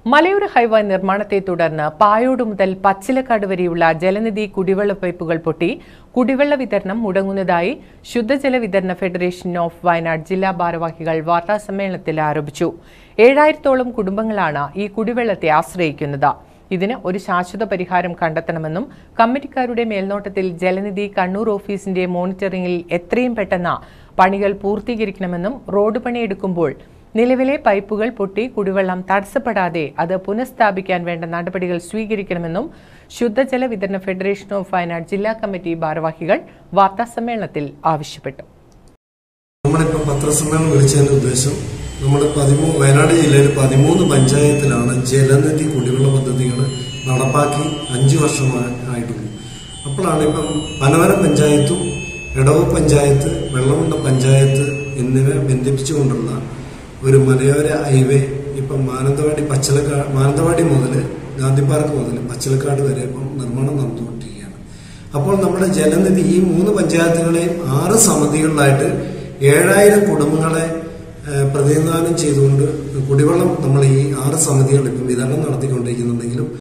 മലയോര ഹൈവേ നിർമ്മാണത്തെ തുടർന്ന് പായോട് മുതൽ പച്ചിലക്കാട് വരെയുള്ള ജലനിധി കുടിവെള്ള പൈപ്പുകൾ പൊട്ടി കുടിവെള്ള വിതരണം മുടങ്ങുന്നതായി ശുദ്ധജല വിതരണ ഫെഡറേഷൻ ഓഫ് വയനാട് ജില്ലാ ഭാരവാഹികൾ വാർത്താസമ്മേളനത്തിൽ ആരോപിച്ചു ഏഴായിരത്തോളം കുടുംബങ്ങളാണ് ഈ കുടിവെള്ളത്തെ ആശ്രയിക്കുന്നത് ഇതിന് ഒരു ശാശ്വത പരിഹാരം കണ്ടെത്തണമെന്നും കമ്മിറ്റിക്കാരുടെ മേൽനോട്ടത്തിൽ ജലനിധി കണ്ണൂർ ഓഫീസിന്റെ മോണിറ്ററിംഗിൽ എത്രയും പെട്ടെന്ന് പണികൾ പൂർത്തീകരിക്കണമെന്നും റോഡ് പണിയെടുക്കുമ്പോൾ നിലവിലെ പൈപ്പുകൾ പൊട്ടി കുടിവെള്ളം തടസ്സപ്പെടാതെ അത് പുനഃസ്ഥാപിക്കാൻ വേണ്ട നടപടികൾ സ്വീകരിക്കണമെന്നും ശുദ്ധജല വിതരണ ഫെഡറേഷൻ ഓഫ് വയനാട് ജില്ലാ കമ്മിറ്റി ഭാരവാഹികൾ വാർത്താസമ്മേളനത്തിൽ ആവശ്യപ്പെട്ടു നമ്മളിപ്പം പത്രസമ്മേളനം വിളിച്ചതിന്റെ ഉദ്ദേശം നമ്മൾ പതിമൂന്ന് വയനാട് ജില്ലയിൽ പതിമൂന്ന് പഞ്ചായത്തിലാണ് ജലനിധി കുടിവെള്ള പദ്ധതികൾ നടപ്പാക്കി അഞ്ചു വർഷമായിട്ടുള്ളൂ അപ്പോഴാണ് ഇപ്പം പനവരം പഞ്ചായത്തും എടവ പഞ്ചായത്ത് വെള്ളമുണ്ട പഞ്ചായത്ത് എന്നിവ ബന്ധിപ്പിച്ചുകൊണ്ടുള്ള ഒരു മലയോര ഹൈവേ ഇപ്പം മാനന്തവാടി പച്ചലക്കാട് മാനന്തവാടി മുതൽ ഗാന്ധി പാർക്ക് മുതൽ പച്ചലക്കാട് വരെ ഇപ്പം നിർമ്മാണം നടന്നുകൊണ്ടിരിക്കുകയാണ് അപ്പോൾ നമ്മുടെ ജലനിധി ഈ മൂന്ന് പഞ്ചായത്തുകളെയും ആറ് സമിതികളിലായിട്ട് ഏഴായിരം കുടുംബങ്ങളെ ഏഹ്, പ്രതിനിധാനം ചെയ്തുകൊണ്ട് കുടിവെള്ളം നമ്മൾ ഈ ആറ് സമിതികൾ ഇപ്പം വിതരണം നടത്തിക്കൊണ്ടിരിക്കുന്നുണ്ടെങ്കിലും